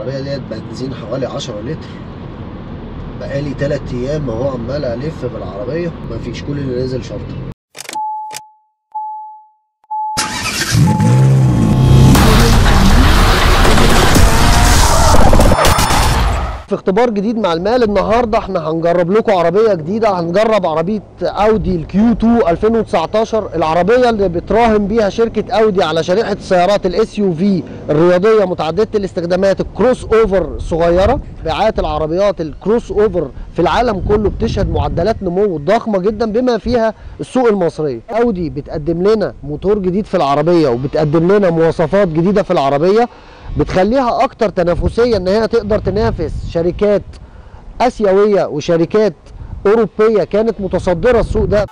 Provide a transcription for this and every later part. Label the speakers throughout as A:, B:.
A: العربيه ديت بنزين حوالي 10 لتر بقالي 3 ايام اهو عمال الف بالعربيه مفيش كل اللي نزل شرطه في اختبار جديد مع المال النهارده احنا هنجرب لكم عربيه جديده هنجرب عربيه اودي الكيو 2 2019 العربيه اللي بتراهن بيها شركه اودي على شريحه السيارات الاس يو في الرياضيه متعدده الاستخدامات الكروس اوفر صغيره بيعات العربيات الكروس اوفر في العالم كله بتشهد معدلات نمو ضخمه جدا بما فيها السوق المصريه اودي بتقدم لنا موتور جديد في العربيه وبتقدم لنا مواصفات جديده في العربيه بتخليها اكتر تنافسيه ان هي تقدر تنافس شركات اسيويه وشركات اوروبيه كانت متصدره السوق ده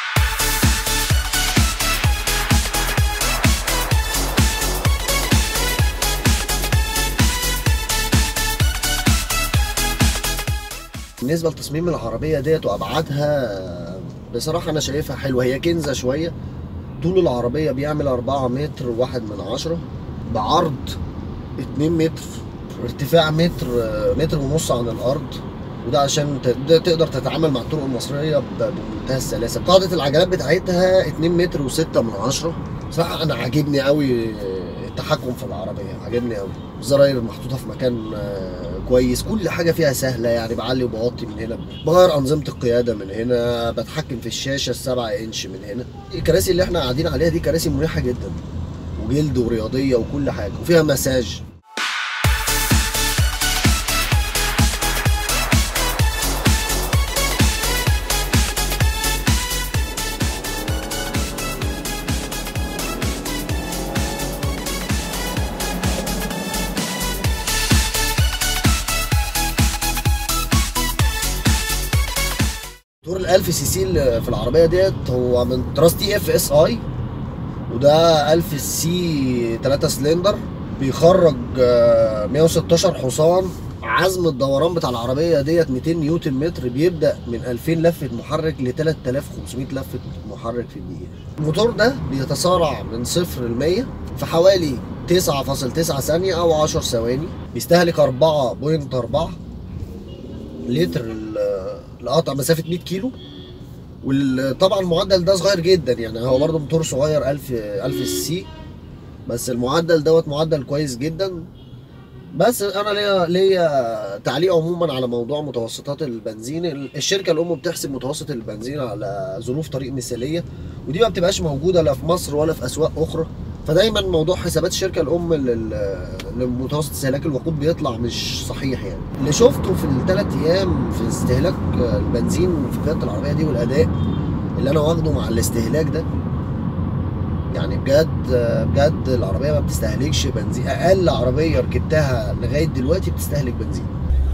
A: بالنسبه لتصميم العربيه ديت وابعادها بصراحه انا شايفها حلوه هي كنزه شويه طول العربيه بيعمل 4 متر واحد من عشرة بعرض 2 متر ارتفاع متر متر ونص عن الارض وده عشان تقدر تتعامل مع الطرق المصريه بمنتهى السلاسه قاعده العجلات بتاعتها 2 متر و6 من عشرة صراحه انا عاجبني قوي التحكم في العربيه عاجبني قوي الزراير محطوطه في مكان كويس كل حاجه فيها سهله يعني بعلي وبوطي من هنا بغير انظمه القياده من هنا بتحكم في الشاشه السبعة انش من هنا الكراسي اللي احنا قاعدين عليها دي كراسي مريحه جدا وجلد ورياضيه وكل حاجه وفيها مساج موتور ال 1000 سي سي في العربيه ديت هو من طراز تي اف اس اي وده 1000 سي 3 سلندر بيخرج 116 حصان عزم الدوران بتاع العربيه ديت 200 نيوتن متر بيبدا من 2000 لفه محرك ل 3500 لفه محرك في الدقيقه الموتور ده بيتسارع من صفر ل 100 في حوالي 9.9 ثانيه او 10 ثواني بيستهلك 4.4 لتر لقطع مسافه 100 كيلو وطبعا المعدل ده صغير جدا يعني هو برده موتور صغير 1000 1000 سي بس المعدل دوت معدل كويس جدا بس انا ليا ليا تعليق عموما على موضوع متوسطات البنزين الشركه الام بتحسب متوسط البنزين على ظروف طريق مثاليه ودي ما بتبقاش موجوده لا في مصر ولا في اسواق اخرى فدايما موضوع حسابات الشركه الام لمتوسط استهلاك الوقود بيطلع مش صحيح يعني اللي شفته في الثلاث ايام في استهلاك البنزين في قياده العربيه دي والاداء اللي انا واخده مع الاستهلاك ده يعني بجد بجد العربيه ما بتستهلكش بنزين اقل عربيه ركبتها لغايه دلوقتي بتستهلك بنزين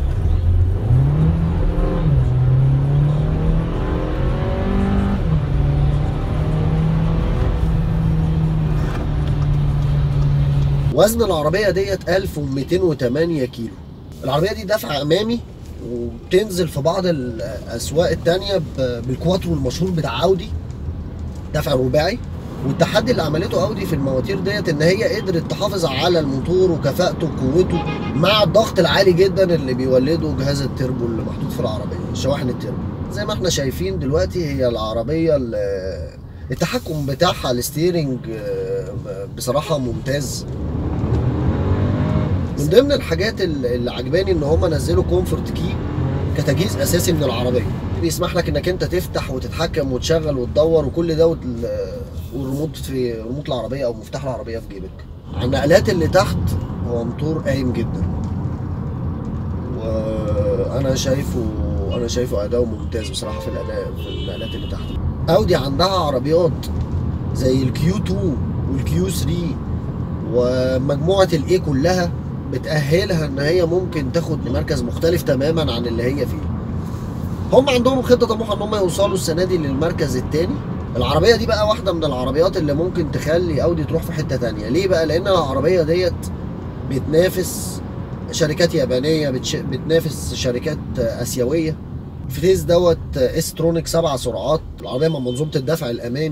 A: وزن العربيه ديت 1208 كيلو العربيه دي دفع امامي وبتنزل في بعض الاسواق التانية بالكواترو المشهور بتاع اودي دفع رباعي والتحدي اللي عملته اودي في المواتير ديت ان هي قدرت تحافظ على الموتور وكفاءته وقوته مع الضغط العالي جدا اللي بيولده جهاز التربو اللي محطوط في العربيه شواحن التربو زي ما احنا شايفين دلوقتي هي العربيه التحكم بتاعها الستيرنج بصراحه ممتاز من ضمن الحاجات اللي عجباني ان هم نزلوا كومفورت كي كتجهيز اساسي من العربيه بيسمح لك انك انت تفتح وتتحكم وتشغل وتدور وكل ده والريموت في ريموت العربيه او مفتاح العربيه في جيبك على النقلات اللي تحت هو موتور قايم جدا وانا شايفه انا شايفه اداؤه ممتاز بصراحه في الاداء في النقلات اللي تحت اودي عندها عربيات زي الكيو 2 والكيو 3 ومجموعه الاي كلها بتأهلها ان هي ممكن تاخد مركز مختلف تماما عن اللي هي فيه هم عندهم خطه طموحه ان هم يوصلوا السنه دي للمركز الثاني العربيه دي بقى واحده من العربيات اللي ممكن تخلي اودي تروح في حته تانية ليه بقى لان العربيه ديت بتنافس شركات يابانيه بتش... بتنافس شركات اسيويه الفتيس دوت استرونيك سبع سرعات العربيه مع منظومه الدفع الامامي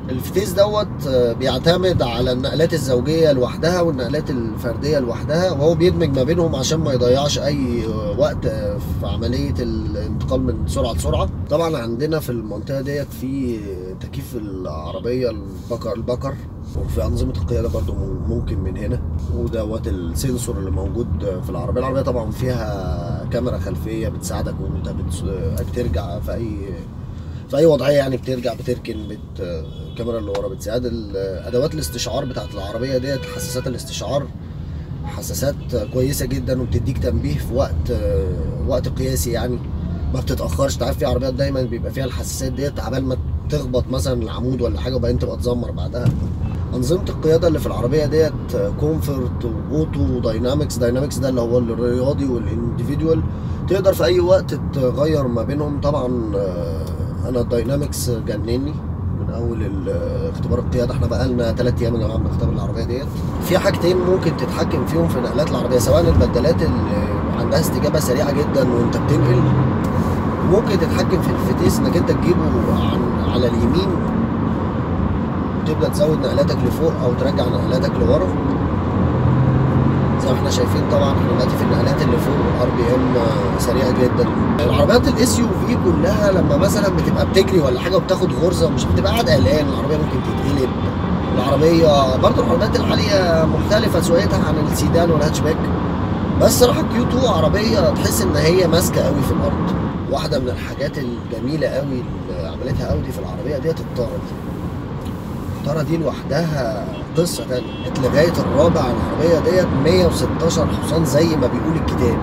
A: الفتيس دوت آه، بيعتمد على النقلات الزوجيه لوحدها والنقلات الفرديه لوحدها وهو بيدمج ما بينهم عشان ما يضيعش اي وقت آه، في عمليه الانتقال من سرعه لسرعه طبعا عندنا في المنطقه ديت في تكييف العربيه البكر البكر وفي انظمه القياده برضو ممكن من هنا ودوت السنسور اللي موجود في العربيه العربيه طبعا فيها كاميرا خلفيه بتساعدك وانت بت- بترجع في اي في اي وضعيه يعني بترجع بتركن بت الكاميرا اللي ورا بتساعد ال- ادوات الاستشعار بتاعت العربيه ديت حساسات الاستشعار حساسات كويسه جدا وبتديك تنبيه في وقت وقت قياسي يعني ما بتتاخرش تعرف في عربيات دايما بيبقى فيها الحساسات ديت عبال ما تخبط مثلا العمود ولا حاجه وبعدين تبقى تزمر بعدها انظمه القياده اللي في العربيه ديت كومفورت واوتو وداينامكس داينامكس ده اللي هو الرياضي والانديفيدوال تقدر في اي وقت تغير ما بينهم طبعا آه، انا الداينامكس جنني من اول ال- اختبار القياده احنا بقالنا ثلاث ايام يا جماعه بنختبر العربيه ديت في حاجتين ممكن تتحكم فيهم في نقلات العربيه سواء البدلات اللي عندها استجابه سريعه جدا وانت بتنقل ممكن تتحكم في الفتيس انك انت تجيبه عن على اليمين تبدا تزود نقلاتك لفوق او ترجع نقلاتك لورا زي ما احنا شايفين طبعا احنا دلوقتي في النقلات اللي فوق الار بي ام سريعه جدا العربيات الاس يو في كلها لما مثلا بتبقى بتجري ولا حاجه وبتاخد غرزه ومش بتبقى قاعد قلقان العربيه ممكن تتقلب العربيه برضو العربيات العاليه مختلفه سواقتها عن السيدان والهاتشباك بس صراحه كيو 2 عربيه تحس ان هي ماسكه قوي في الارض واحده من الحاجات الجميله قوي اللي عملتها اودي في العربيه ديت الطاره دي الطاره دي لوحدها قصه تانية لغايه الرابع العربيه ديت 116 حصان زي ما بيقول الكتاب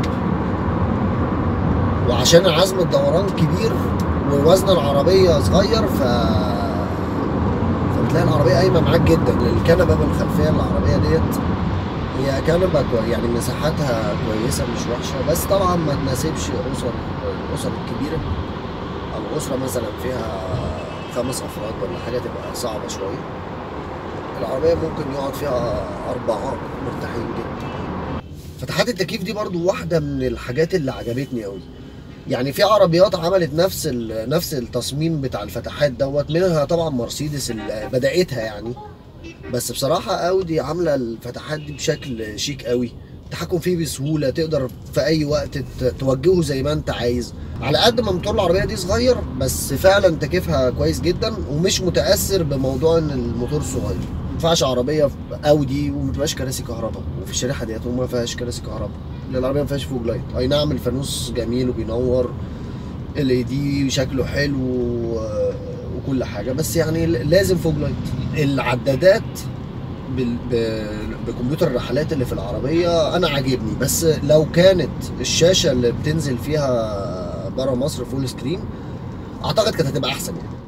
A: وعشان عزم الدوران كبير ووزن العربيه صغير ف فبتلاقي العربيه قايمه معاك جدا الكنبه من الخلفيه العربيه ديت هي كنبه كوي يعني مساحتها كويسه مش وحشه بس طبعا ما تناسبش اسر الاسر الكبيره او اسره مثلا فيها خمس افراد ولا حاجه تبقى صعبه شويه العربيه ممكن يقعد فيها اربعه مرتاحين جدا فتحات التكييف دي برضو واحده من الحاجات اللي عجبتني قوي يعني في عربيات عملت نفس ال- نفس التصميم بتاع الفتحات دوت منها طبعا مرسيدس اللي بدأتها يعني بس بصراحة اودي عاملة الفتحات دي بشكل شيك قوي التحكم فيه بسهولة تقدر في أي وقت ت- توجهه زي ما أنت عايز على قد ما موتور العربية دي صغير بس فعلا تكييفها كويس جدا ومش متأثر بموضوع إن الموتور صغير ما ينفعش عربية اودي وما تبقاش كراسي كهرباء وفي الشريحة ديت وما فيهاش كراسي كهرباء لأن العربية ما فيهاش فوج لايت أي نعم الفانوس جميل وبينور ال اي دي شكله حلو و- وكل حاجه بس يعني لازم فوج لايت العدادات بال... ب- بكمبيوتر الرحلات اللي في العربيه انا عاجبني بس لو كانت الشاشه اللي بتنزل فيها بره مصر فول سكرين اعتقد كانت هتبقى احسن يعني